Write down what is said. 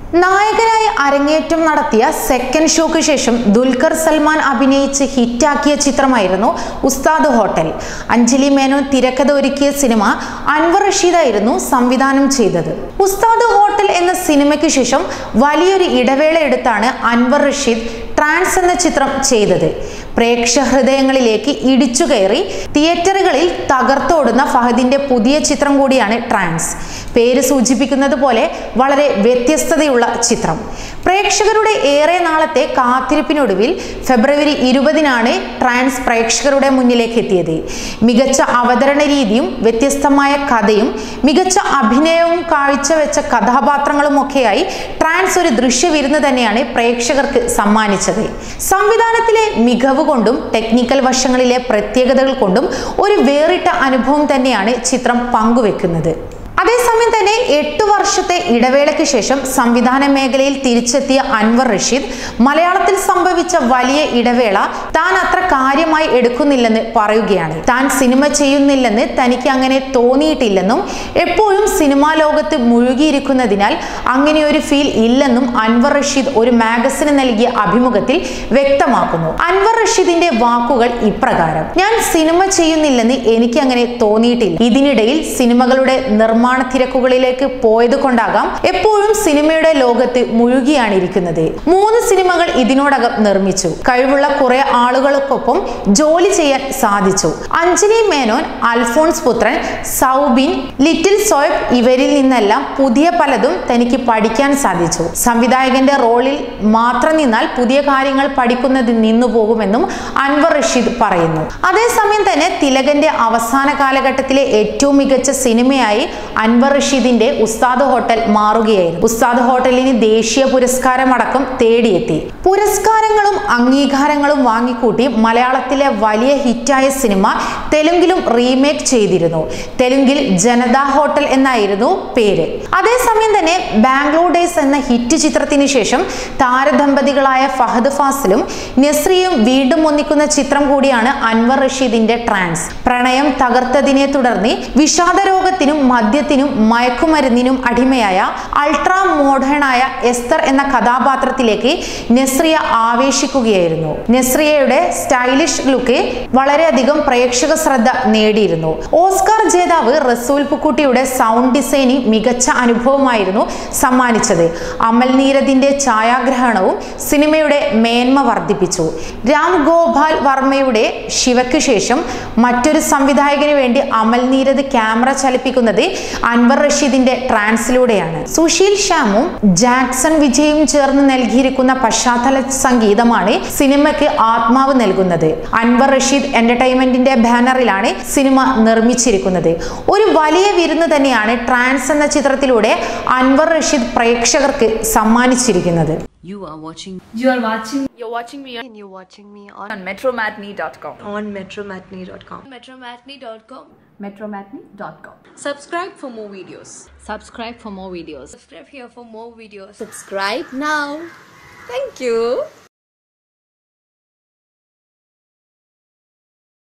നായകനായി അരങ്ങേറ്റം നടത്തിയ സെക്കൻഡ് ഷോയ്ക്ക് ശേഷം ദുൽഖർ സൽമാൻ അഭിനയിച്ച് ഹിറ്റാക്കിയ ചിത്രമായിരുന്നു ഉസ്താദ് ഹോട്ടൽ അഞ്ജലി മേനോൻ തിരക്കഥ ഒരുക്കിയ സിനിമ അൻവർ റഷീദായിരുന്നു സംവിധാനം ചെയ്തത് ഉസ്താദ് ഹോട്ടൽ എന്ന സിനിമയ്ക്ക് ശേഷം വലിയൊരു ഇടവേള എടുത്താണ് അൻവർ റഷീദ് ട്രാൻസ് എന്ന ചിത്രം ചെയ്തത് പ്രേക്ഷക ഹൃദയങ്ങളിലേക്ക് ഇടിച്ചു കയറി തിയേറ്ററുകളിൽ തകർത്തോടുന്ന ഫഹദിന്റെ പുതിയ ചിത്രം കൂടിയാണ് ട്രാൻസ് പേര് സൂചിപ്പിക്കുന്നത് പോലെ വളരെ വ്യത്യസ്തതയുള്ള ചിത്രം പ്രേക്ഷകരുടെ ഏറെ നാളത്തെ കാത്തിരിപ്പിനൊടുവിൽ ഫെബ്രുവരി ഇരുപതിനാണ് ട്രാൻസ് പ്രേക്ഷകരുടെ മുന്നിലേക്ക് എത്തിയത് മികച്ച അവതരണ രീതിയും വ്യത്യസ്തമായ കഥയും മികച്ച അഭിനയവും കാഴ്ചവെച്ച കഥാപാത്രങ്ങളും ഒക്കെയായി ട്രാൻസ് ഒരു ദൃശ്യവിരുന്ന് തന്നെയാണ് പ്രേക്ഷകർക്ക് സമ്മാനിച്ചത് സംവിധാനത്തിലെ മികവ് കൊണ്ടും ടെക്നിക്കൽ വശങ്ങളിലെ പ്രത്യേകതകൾ കൊണ്ടും ഒരു വേറിട്ട അനുഭവം തന്നെയാണ് ചിത്രം പങ്കുവെക്കുന്നത് അതേസമയം തന്നെ എട്ടു വർഷത്തെ ഇടവേളയ്ക്ക് ശേഷം സംവിധാന മേഖലയിൽ തിരിച്ചെത്തിയ അൻവർ റഷീദ് മലയാളത്തിൽ സംഭവിച്ച വലിയ ഇടവേള താൻ അത്ര കാര്യമായി എടുക്കുന്നില്ലെന്ന് പറയുകയാണ് താൻ സിനിമ ചെയ്യുന്നില്ലെന്ന് തനിക്ക് അങ്ങനെ തോന്നിയിട്ടില്ലെന്നും എപ്പോഴും സിനിമാ ലോകത്ത് മുഴുകിയിരിക്കുന്നതിനാൽ അങ്ങനെ ഒരു ഫീൽ ഇല്ലെന്നും അൻവർ റഷീദ് ഒരു മാഗസിന് നൽകിയ അഭിമുഖത്തിൽ വ്യക്തമാക്കുന്നു അൻവർ റഷീദിന്റെ വാക്കുകൾ ഇപ്രകാരം ഞാൻ സിനിമ ചെയ്യുന്നില്ലെന്ന് എനിക്ക് അങ്ങനെ തോന്നിയിട്ടില്ല ഇതിനിടയിൽ സിനിമകളുടെ നിർമ്മാണ തിരക്കുകളിലേക്ക് പോയത് കൊണ്ടാകാം എപ്പോഴും സിനിമയുടെ ലോകത്ത് മുഴുകിയാണ് ഇരിക്കുന്നത് മൂന്ന് സിനിമകൾ ഇതിനോടകം നിർമ്മിച്ചു കഴിവുള്ള കുറെ ആളുകൾക്കൊപ്പം ജോലി ചെയ്യാൻ സാധിച്ചു അഞ്ജലി മേനോൻ അൽഫോൺസ് പുത്രൻ സൗബിൻ ലിറ്റിൽ സോയബ് ഇവരിൽ നിന്നെല്ലാം പുതിയ പലതും തനിക്ക് പഠിക്കാൻ സാധിച്ചു സംവിധായകന്റെ റോളിൽ മാത്രം നിന്നാൽ പുതിയ കാര്യങ്ങൾ പഠിക്കുന്നത് നിന്നു പോകുമെന്നും അൻവർ റഷീദ് പറയുന്നു അതേസമയം തന്നെ തിലകന്റെ അവസാന കാലഘട്ടത്തിലെ ഏറ്റവും മികച്ച സിനിമയായി അൻവർ റഷീദിന്റെ ഉസ്താദ് ഹോട്ടൽ മാറുകയായിരുന്നു ഉസ്താദ് ഹോട്ടലിന് ദേശീയ പുരസ്കാരമടക്കം തേടിയെത്തി പുരസ്കാരങ്ങളും അംഗീകാരങ്ങളും വാങ്ങിക്കൂട്ടി മലയാളത്തിലെ വലിയ ഹിറ്റായ സിനിമ തെലുങ്കിലും റീമേക്ക് ചെയ്തിരുന്നു തെലുങ്കിൽ ജനതാ ഹോട്ടൽ എന്നായിരുന്നു പേര് അതേസമയം തന്നെ ബാംഗ്ലൂർ ഡേയ്സ് എന്ന ഹിറ്റ് ചിത്രത്തിന് ശേഷം താരദമ്പതികളായ ഫഹദ് ഫാസിലും നസ്രിയും വീണ്ടും ഒന്നിക്കുന്ന ചിത്രം കൂടിയാണ് അൻവർ റഷീദിന്റെ ട്രാൻസ് പ്രണയം തകർത്തതിനെ തുടർന്ന് വിഷാദ രോഗത്തിനും മദ്യത്തിനും മയക്കുമരുന്നിനും അടിമയായ അൾട്രാ മോഡേണായ എസ്തർ എന്ന കഥാപാത്രത്തിലേക്ക് നസ്രിയ ആവേശിക്കുകയായിരുന്നു നസ്രിയയുടെ സ്റ്റൈലിഷ് ലുക്ക് വളരെയധികം പ്രേക്ഷക ശ്രദ്ധ നേടിയിരുന്നു ഓസ്കാർ ജേതാവ് റസൂൽ പുക്കുട്ടിയുടെ സൗണ്ട് ഡിസൈനിങ് മികച്ച അനുഭവമായിരുന്നു സമ്മാനിച്ചത് അമൽ നീരദിന്റെ ഛായാഗ്രഹണവും സിനിമയുടെ മേന്മ വർദ്ധിപ്പിച്ചു രാം ഗോപാൽ വർമ്മയുടെ ശിവയ്ക്ക് ശേഷം മറ്റൊരു സംവിധായകന് വേണ്ടി അമൽ നീരദ് ക്യാമറ ചലിപ്പിക്കുന്നത് അൻവർ റഷീദിന്റെ ട്രാൻസിലൂടെയാണ് സുശീൽ ശ്യാമും ജാക്സൺ വിജയും ചേർന്ന് നൽകിയിരിക്കുന്ന പശ്ചാത്തല സംഗീതമാണ് സിനിമയ്ക്ക് ആത്മാവ് നൽകുന്നത് അൻവർ റഷീദ് എന്റർടൈൻമെന്റിന്റെ ബാനറിലാണ് സിനിമ നിർമ്മിച്ചിരിക്കുന്നത് ഒരു വലിയ വിരുന്ന് തന്നെയാണ് ട്രാൻസ് എന്ന ചിത്രത്തിലൂടെ അൻവർ റഷീദ് പ്രേക്ഷകർക്ക് സമ്മാനിച്ചിരിക്കുന്നത് You are watching You are watching You're watching me and you're watching me on, on metromatney.com. on metromatney.com. Metromatney.com. metromatney.com. subscribe for more videos subscribe for more videos Subscribe here for more videos. Subscribe now. Thank you.